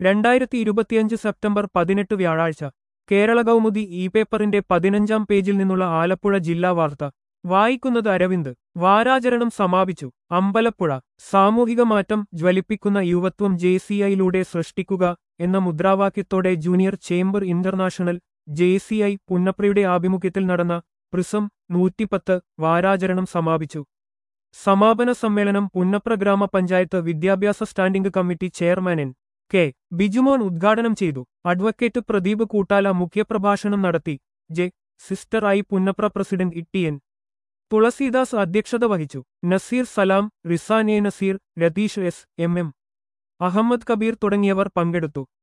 രണ്ടായിരത്തി ഇരുപത്തിയഞ്ച് സെപ്റ്റംബർ പതിനെട്ട് വ്യാഴാഴ്ച കേരള കൗമുദി ഇ പേപ്പറിന്റെ പതിനഞ്ചാം പേജിൽ നിന്നുള്ള ആലപ്പുഴ ജില്ലാ വാർത്ത വായിക്കുന്നത് അരവിന്ദ് വാരാചരണം സമാപിച്ചു അമ്പലപ്പുഴ സാമൂഹിക മാറ്റം ജ്വലിപ്പിക്കുന്ന യുവത്വം ജെ സി ഐയിലൂടെ സൃഷ്ടിക്കുക എന്ന മുദ്രാവാക്യത്തോടെ junior chamber international J C I പുന്നപ്രയുടെ ആഭിമുഖ്യത്തിൽ നടന്ന പ്രിസം നൂറ്റിപ്പത്ത് വാരാചരണം സമാപിച്ചു സമാപന സമ്മേളനം പുന്നപ്ര ഗ്രാമപഞ്ചായത്ത് വിദ്യാഭ്യാസ standing committee chairman N K Bijumon ഉദ്ഘാടനം ചെയ്തു അഡ്വക്കേറ്റ് പ്രദീപ് കൂട്ടാല മുഖ്യപ്രഭാഷണം നടത്തി J sister I Punnapra president Ittiyan Thulasidas അധ്യക്ഷത വഹിച്ചു Naseer Salam Rizan A Naseer Ratheesh S M M Ahammed Kabeer തുടങ്ങിയവർ പങ്കെടുത്തു